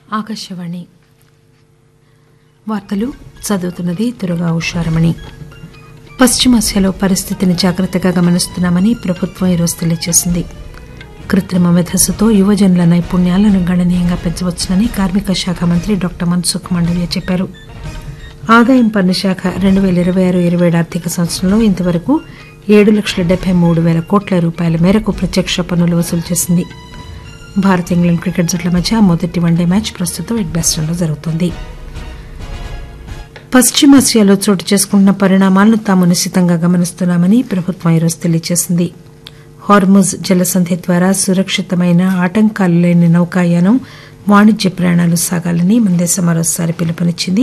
ఆకాశవాణి వార్తలు చదువుతున్నది దుర్గా ఉషారమణి పశ్చిమాసియాలో పరిస్థితిని జాగ్రత్తగా గమనిస్తున్నామని ప్రభుత్వం ఈరోజు తెలియజేసింది కృత్రిమ మెధస్సుతో యువజనుల నైపుణ్యాలను గణనీయంగా పెంచవచ్చునని కార్మిక శాఖ మంత్రి డాక్టర్ మన్సుఖ్ మండవ్య చెప్పారు ఆదాయం పన్ను శాఖ రెండు పేల ఇరవై ఆరు ఇరవై ఏడు ఆర్థిక సంవత్సరంలో ఇంతవరకు ఏడు లక్షల డెబ్బై మూడు పేల కోట్ల రూపాయల మేరకు ప్రత్యక్ష పన్నులు వసూలు చేసింది భారత్ ఇంగ్లాండ్ క్రికెట్ జట్ల మధ్య మొదటి వన్డే మ్యాచ్ ప్రస్తుతం ఎడ్బాస్టన్లో జరుగుతోంది పశ్చిమాసియాలో చోటు చేసుకుంటున్న పరిణామాలను తాము నిశితంగా గమనిస్తున్నామని ప్రభుత్వం ఈరోజు తెలియజేసింది హార్ముజ్ జలసంధి ద్వారా సురక్షితమైన ఆటంకాలు లేని నౌకాయానం వాణిజ్య ప్రయాణాలు సాగాలని మన దేశం మరోసారి పిలుపునిచ్చింది